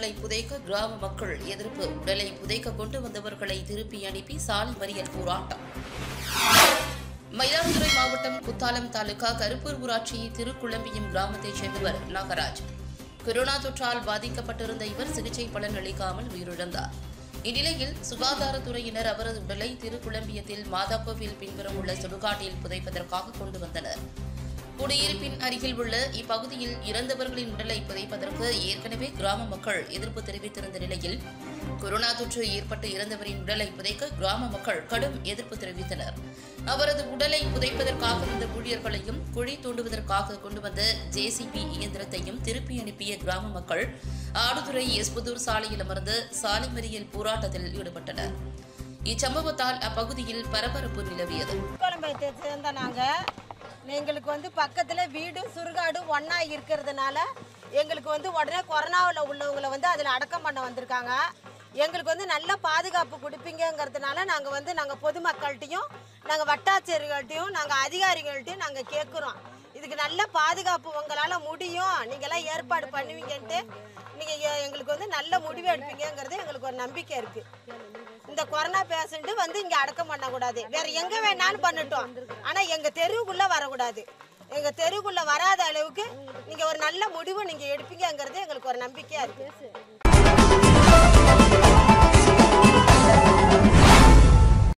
உடலை புதைக்க கிராம மக்கள் எதிர்ப்பு உடலை புதைக்க கொண்டு வந்தவர்களை திருப்பி அனுப்பி சாலை மறியல் போராட்டம் மயிலாடுதுறை மாவட்டம் குத்தாலம் தாலுகா கருப்பூர் ஊராட்சி திருக்குழம்பியம் கிராமத்தைச் சேர்ந்தவர் நாகராஜ் கொரோனா தொற்றால் பாதிக்கப்பட்டிருந்த இவர் சிகிச்சை பலன் அளிக்காமல் உயிரிழந்தார் இந்நிலையில் சுகாதாரத்துறையினர் அவரது உடலை திருக்குழம்பியத்தில் மாதாக்கோவில் பின்புறம் உள்ள சுடுகாட்டில் புதைப்பதற்காக கொண்டு வந்தனர் குடியிருப்பின் அருகில் உள்ள இப்பகுதியில் இறந்தவர்களின் உடலை புதைப்பதற்கு ஏற்கனவே கிராம மக்கள் எதிர்ப்பு தெரிவித்திருந்த நிலையில் கொரோனா தொற்று ஏற்பட்டு இறந்தவரின் உடலை புதைக்க கிராம மக்கள் கடும் எதிர்ப்பு தெரிவித்தனர் அவரது உடலை புதைப்பதற்காக வந்த ஊழியர்களையும் குழி தோண்டுவதற்காக கொண்டு வந்த ஜேசிபி இயந்திரத்தையும் திருப்பி அனுப்பிய கிராம மக்கள் ஆடுதுறை எஸ்புதூர் சாலையில் அமர்ந்து சாலை மறியல் போராட்டத்தில் ஈடுபட்டனர் இச்சம்பவத்தால் அப்பகுதியில் பரபரப்பு நிலவியது குழம்பத்தை சேர்ந்த நாங்கள் எங்களுக்கு வந்து பக்கத்தில் வீடும் சுடுகாடும் ஒன்றா இருக்கிறதுனால எங்களுக்கு வந்து உடனே கொரோனாவில் உள்ளவங்களை வந்து அதில் அடக்கம் பண்ண வந்திருக்காங்க எங்களுக்கு வந்து நல்ல பாதுகாப்பு கொடுப்பீங்கங்கிறதுனால நாங்கள் வந்து நாங்கள் பொதுமக்கள்கிட்டையும் நாங்கள் வட்டாட்சியர்கள்ட்டையும் நாங்கள் அதிகாரிகள்ட்டையும் நாங்கள் கேட்குறோம் இதுக்கு நல்ல பாதுகாப்பு உங்களால் முடியும் நீங்களாம் ஏற்பாடு பண்ணுவீங்கன்ட்டு நீங்கள் எங்களுக்கு வந்து நல்ல முடிவு எடுப்பீங்கங்கிறது எங்களுக்கு ஒரு நம்பிக்கை இருக்குது இந்த கொரோனா பேஷண்ட் வந்து இங்க அடக்கம் பண்ணக்கூடாது வேற எங்க வேணாலும் பண்ணட்டும் ஆனா எங்க தெருவுக்குள்ள வரக்கூடாது எங்க தெருவுக்குள்ள வராத அளவுக்கு நீங்க ஒரு நல்ல முடிவு நீங்க எடுப்பீங்கங்கிறது எங்களுக்கு ஒரு நம்பிக்கையா இருக்கு